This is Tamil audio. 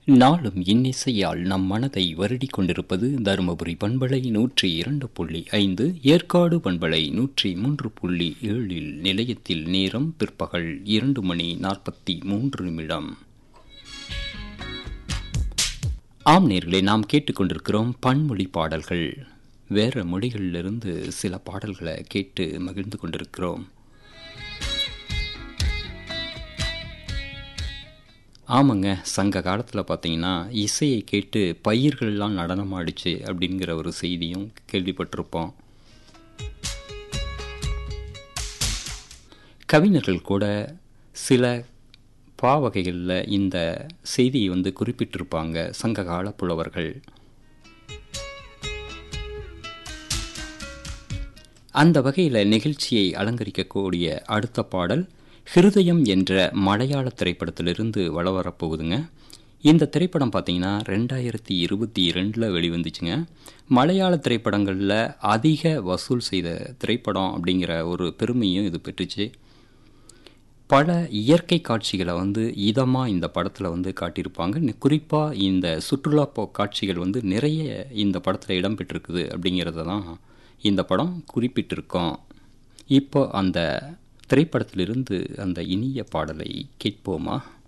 நாளும் இன்னிசையால் நம் மனதை வருடிக் கொண்டிருப்பது தருமபுரி பண்பலை நூற்றி இரண்டு புள்ளி ஐந்து ஏற்காடு பண்பலை நூற்றி மூன்று புள்ளி ஏழில் நிலையத்தில் நேரம் பிற்பகல் இரண்டு மணி நாற்பத்தி மூன்று நிமிடம் ஆம் நேர்களே நாம் கேட்டுக்கொண்டிருக்கிறோம் பன்மொழி பாடல்கள் வேற மொழிகளிலிருந்து சில பாடல்களை கேட்டு மகிழ்ந்து கொண்டிருக்கிறோம் ஆமாங்க சங்க காலத்தில் பார்த்தீங்கன்னா இசையை கேட்டு பயிர்கள்லாம் நடனமாடிச்சு அப்படிங்கிற ஒரு செய்தியும் கேள்விப்பட்டிருப்போம் கவிஞர்கள் கூட சில பாவகைகளில் இந்த செய்தியை வந்து குறிப்பிட்டிருப்பாங்க சங்ககால புலவர்கள் அந்த வகையில் நிகழ்ச்சியை அலங்கரிக்கக்கூடிய அடுத்த பாடல் ஹிருதயம் என்ற மலையாள திரைப்படத்திலிருந்து வள வரப்போகுதுங்க இந்த திரைப்படம் பார்த்தீங்கன்னா ரெண்டாயிரத்தி இருபத்தி ரெண்டில் வெளிவந்துச்சுங்க மலையாள திரைப்படங்களில் அதிக வசூல் செய்த திரைப்படம் அப்படிங்கிற ஒரு பெருமையும் இது பெற்றுச்சு பல இயற்கை காட்சிகளை வந்து இதமாக இந்த படத்தில் வந்து காட்டியிருப்பாங்க குறிப்பாக இந்த சுற்றுலா காட்சிகள் வந்து நிறைய இந்த படத்தில் இடம்பெற்றிருக்குது அப்படிங்கிறத தான் இந்த படம் குறிப்பிட்டிருக்கோம் இப்போ அந்த திரைப்படத்திலிருந்து அந்த இனிய பாடலை கேட்போமா